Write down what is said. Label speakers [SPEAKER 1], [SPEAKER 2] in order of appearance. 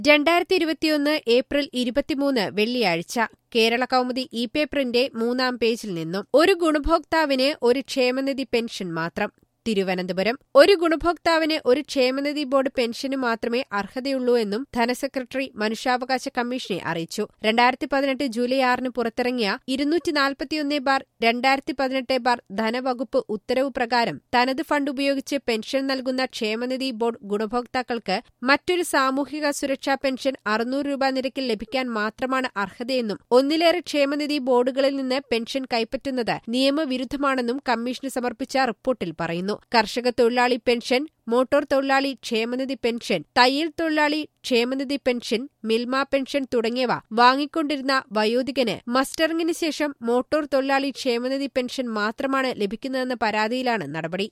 [SPEAKER 1] രണ്ടായിരത്തി ഇരുപത്തിയൊന്ന് ഏപ്രിൽ ഇരുപത്തിമൂന്ന് വെള്ളിയാഴ്ച കേരള കൗമുദി ഇ പേപ്പറിന്റെ മൂന്നാം പേജിൽ നിന്നും ഒരു ഗുണഭോക്താവിന് ഒരു ക്ഷേമനിധി പെൻഷൻ മാത്രം തിരുവനന്തപുരം ഒരു ഗുണഭോക്താവിന് ഒരു ക്ഷേമനിധി ബോർഡ് പെൻഷന് മാത്രമേ അർഹതയുള്ളൂ എന്നും ധനസെക്രട്ടറി മനുഷ്യാവകാശ കമ്മീഷനെ അറിയിച്ചു രണ്ടായിരത്തി പതിനെട്ട് ജൂലൈ ആറിന് പുറത്തിറങ്ങിയ ഇരുന്നൂറ്റി നാൽപ്പത്തിയൊന്ന് ബാർ രണ്ടായിരത്തി പതിനെട്ട് ബാർ ധനവകുപ്പ് ഉത്തരവ് പ്രകാരം തനത് ഫണ്ട് ഉപയോഗിച്ച് പെൻഷൻ നൽകുന്ന ക്ഷേമനിധി ബോർഡ് ഗുണഭോക്താക്കൾക്ക് മറ്റൊരു സാമൂഹിക സുരക്ഷാ പെൻഷൻ അറുന്നൂറ് രൂപ നിരക്കിൽ ലഭിക്കാൻ മാത്രമാണ് അർഹതയെന്നും ഒന്നിലേറെ ക്ഷേമനിധി ബോർഡുകളിൽ നിന്ന് പെൻഷൻ കൈപ്പറ്റുന്നത് നിയമവിരുദ്ധമാണെന്നും കമ്മീഷന് സമർപ്പിച്ച റിപ്പോർട്ടിൽ പറയുന്നു കർഷക തൊഴിലാളി പെൻഷൻ മോട്ടോർ തൊഴിലാളി ക്ഷേമനിധി പെൻഷൻ തയ്യൽ തൊഴിലാളി ക്ഷേമനിധി പെൻഷൻ മിൽമ പെൻഷൻ തുടങ്ങിയവ വാങ്ങിക്കൊണ്ടിരുന്ന വയോധികന് മസ്റ്ററിംഗിന് ശേഷം മോട്ടോർ തൊഴിലാളി ക്ഷേമനിധി പെൻഷൻ മാത്രമാണ് ലഭിക്കുന്നതെന്ന പരാതിയിലാണ് നടപടി